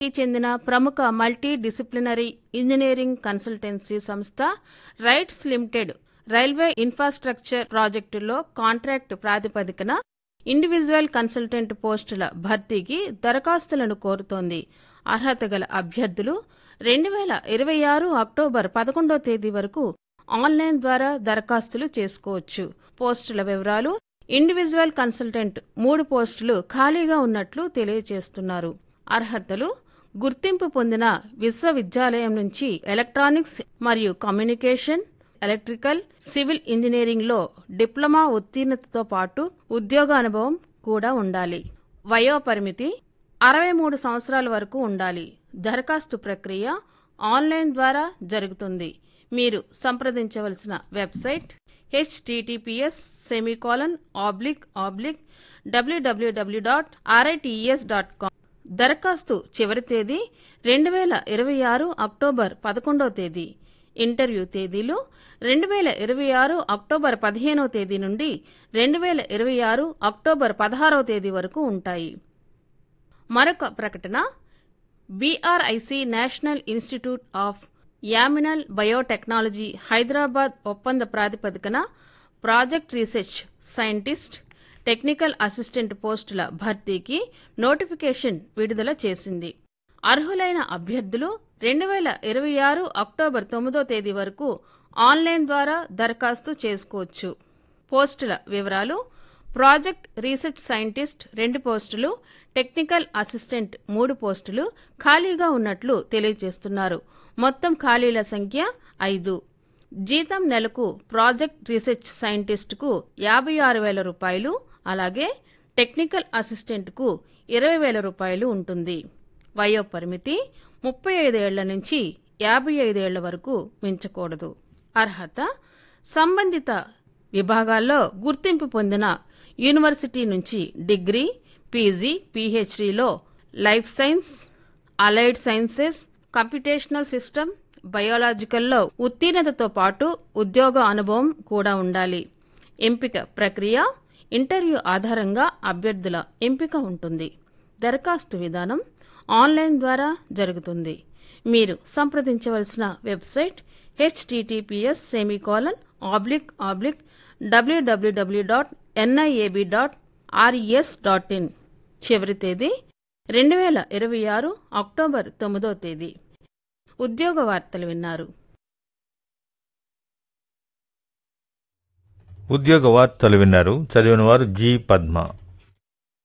కి చెందిన ప్రముఖ మల్టీ డిసిప్లినరీ ఇంజనీరింగ్ కన్సల్టెన్సీ సంస్థ రైట్స్ లిమిటెడ్ రైల్వే ఇన్ఫ్రాస్ట్రక్చర్ ప్రాజెక్టులో కాంట్రాక్ట్ ప్రాతిపదికన ఇండివిజువల్ కన్సల్టెంట్ పోస్టుల భర్తీకి దరఖాస్తులను కోరుతోంది అర్హత గల అభ్యర్థులు రెండు వేల ఇరవై ఆరు అక్టోబర్ పదకొండో తేదీ వరకు ఆన్లైన్ ద్వారా దరఖాస్తులు చేసుకోవచ్చు పోస్టుల వివరాలు ఇండివిజువల్ కన్సల్టెంట్ మూడు పోస్టులు ఖాళీగా ఉన్నట్లు తెలియజేస్తున్నారు అర్హతలు గుర్తింపు పొందిన విశ్వవిద్యాలయం నుంచి ఎలక్ట్రానిక్స్ మరియు కమ్యూనికేషన్ ఎలక్ట్రికల్ సివిల్ ఇంజనీరింగ్లో డిప్లొమా ఉత్తీర్ణతతో పాటు ఉద్యోగ అనుభవం కూడా ఉండాలి వయోపరిమితి అరవై మూడు సంవత్సరాల వరకు ఉండాలి దరఖాస్తు ప్రక్రియ ఆన్లైన్ ద్వారా జరుగుతుంది మీరు సంప్రదించవలసిన website HTTPS semicolon oblique oblique WWW dot RITS dot com దరఖాస్తు చివరి తేదీ రెండు వేల ఇరవై ఆరు అక్టోబర్ పదకొండవ తేదీ ఇంటర్వ్యూ తేదీలు రెండు వేల ఇరవై ఆరు అక్టోబర్ పదిహేనవ తేదీ నుండి రెండు వేల ఇరవై ఆరు అక్టోబర్ పదహారవ తేదీ వరకు ఉంటాయి మరొక ప్రకటన BRIC national institute of animal biotechnology Hyderabad ఒప్పంద ప్రాతిపదికన project research scientist technical assistant పోస్టుల భర్తీకి నోటిఫికేషన్ విడుదల చేసింది అర్హులైన అభ్యర్థులు రెండు వేల ఇరవై ఆరు అక్టోబర్ తొమ్మిదో తేదీ వరకు ఆన్లైన్ ద్వారా దరఖాస్తు చేసుకోవచ్చు పోస్టుల వివరాలు ప్రాజెక్ట్ రీసెర్చ్ సైంటిస్ట్ రెండు పోస్టులు టెక్నికల్ అసిస్టెంట్ మూడు పోస్టులు ఖాళీగా ఉన్నట్లు తెలియజేస్తున్నారు మొత్తం ఖాళీల సంఖ్య ఐదు జీతం నెలకు ప్రాజెక్ట్ రీసెర్చ్ సైంటిస్టుకు యాభై ఆరు వేల రూపాయలు అలాగే టెక్నికల్ అసిస్టెంట్కు ఇరవై వేల రూపాయలు ఉంటుంది వయో పరిమితి ముప్పై ఐదేళ్ల నుంచి యాభై ఐదేళ్ల వరకు మించకూడదు అర్హత సంబంధిత విభాగాల్లో గుర్తింపు పొందిన యూనివర్సిటీ నుంచి డిగ్రీ పీజీ పీహెచ్డీలో life science allied sciences computational system బయోలాజికల్లో ఉత్తీర్ణతతో పాటు ఉద్యోగ అనుభవం కూడా ఉండాలి ఎంపిక ప్రక్రియ ఇంటర్వ్యూ ఆధారంగా అభ్యర్థుల ఎంపిక ఉంటుంది దరఖాస్తు విధానం ఆన్లైన్ ద్వారా జరుగుతుంది మీరు సంప్రదించవలసిన website HTTPS semicolon oblique oblique WWW dot NIAB dot RES dot in చివరి తేదీ రెండు వేల ఇరవై ఆరు అక్టోబర్ తొమ్మిదో తేదీ ఉద్యోగ వార్తలు విన్నారు ఉద్యోగ వార్తలు విన్నారు చదివిన వారు జి పద్మ